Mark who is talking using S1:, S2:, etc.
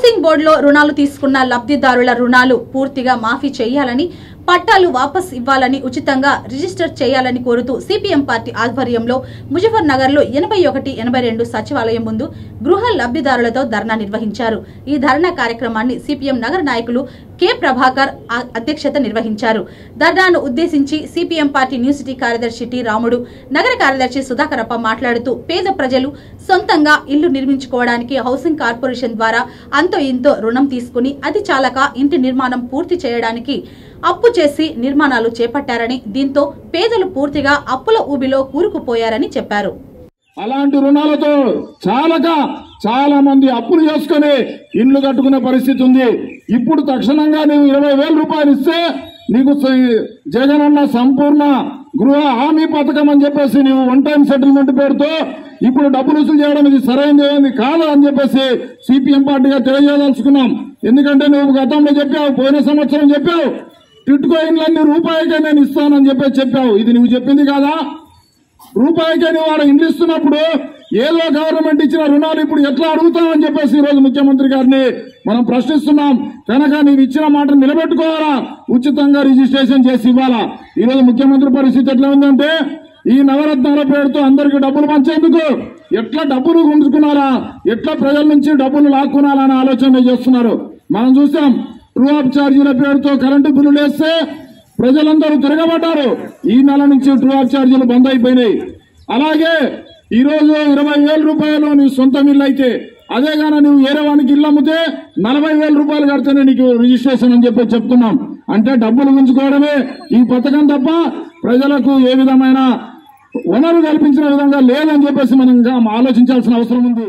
S1: housing బోర్డులో రుణాలు తీసుకున్న లబ్ధిదారుల రుణాలు పూర్తిగా మాఫీ చేయాలని పట్టాలు వాపస్ ఇవ్వాలని ఉచితంగా రిజిస్టర్ చేయాలని కోరుతూ సిపిఎం పార్టీ ఆధ్వర్యంలో ముజఫర్ నగర్ లో ఎనభై ఒకటి ఎనభై రెండు సచివాలయం ముందు గృహ లబ్ధిదారులతో ధర్నా నిర్వహించారు ఈ ధర్నా కార్యక్రమాన్ని సిపిఎం నగర నాయకులు కె ప్రభాకర్ ఆ- అధ్యక్షత నిర్వహించారు ధర్నాను ఉద్దేశించి సిపిఎం పార్టీ న్యూ సిటీ కార్యదర్శి టి రాముడు నగర కార్యదర్శి సుధాకరప్ప మాట్లాడుతూ పేద ప్రజలు సొంతంగా ఇల్లు నిర్మించుకోవడానికి హౌసింగ్ కార్పొరేషన్ ద్వారా అంతో ఇంతో రుణం తీసుకుని అది చాలక ఇంటి నిర్మాణం పూర్తి చేయడానికి అప్పు చేసి నిర్మాణాలు చేపట్టారని దీంతో పేదలు పూర్తిగా అప్పుల ఊబిలో కూరుకుపోయారని చెప్పారు
S2: అలాంటి రుణాలతో చాలక చాలా మంది అప్పులు చేసుకుని ఇల్లు కట్టుకునే పరిస్థితి ఉంది ఇప్పుడు తక్షణంగా నీవు ఇరవై వేల రూపాయలు ఇస్తే నీకు స- జగనన్న సంపూర్ణ గృహ హామీ పథకం అని చెప్పేసి నీవు వన్ టైం సెటిల్మెంట్ పేరుతో ఇప్పుడు డబ్బులు వసూలు చేయడం ఇది సరైనది ఏమి కాదు అని చెప్పేసి సిపిఎం పార్టీగా తెలియజేయదలుచుకున్నాం ఎందుకంటే నువ్వు గతంలో చెప్పావు పోయిన సంవత్సరం చెప్పావు టిట్కో ఇండ్లన్నీ రూపాయికే నేను ఇస్తానని చెప్పేసి చెప్పావు ఇది నువ్వు చెప్పింది కాదా రూపాయికే నువ్వు వాడు ఇండ్లు ఇస్తున్నప్పుడు ఏదో గవర్నమెంట్ ఇచ్చిన రుణాలు ఇప్పుడు ఎట్లా అడుగుతామని చెప్పేసి ఈ రోజు ముఖ్యమంత్రి గారిని మనం ప్రశ్నిస్తున్నాం కనుక నీవు ఇచ్చిన మాట నిలబెట్టుకోవాలా ఉచితంగా రిజిస్ట్రేషన్ చేసి ఇవ్వాలా ఈ రోజు ముఖ్యమంత్రి పరిస్థితి ఎట్లా ఉందంటే ఈ నవరత్నాల పేరుతో అందరికి డబ్బులు పంచేందుకు ఎట్లా డబ్బులు గుంజుకున్నారా ఎట్లా ప్రజల నుంచి డబ్బులు లాక్కున్నారా అనే ఆలోచన చేస్తున్నారు మనం చూసాం ట్రూ ఆఫ్ ఛార్జీల పేరుతో కరెంటు బిల్లులు వేస్తే ప్రజలందరూ తిరగబడ్డారు ఈ నెల నుంచి ట్రూ ఆఫ్ ఛార్జీలు బంద్ అయిపోయినాయి అలాగే ఈ రోజు ఇరవై వేల రూపాయలు నీ సొంత ఇల్లు అయితే అదే గాన నువ్వు వేరే వానికి ఇల్లు అమ్మితే నలభై వేల రూపాయలు కడితేనే నీకు రిజిస్ట్రేషన్ అని చెప్పి చెప్తున్నాం అంటే డబ్బులు ఉంచుకోవడమే ఈ పథకం తప్ప ప్రజలకు ఏ విధమైన వనరు కల్పించిన విధంగా లేదని చెప్పేసి మనం ఇంకా ఆలోచించాల్సిన అవసరం ఉంది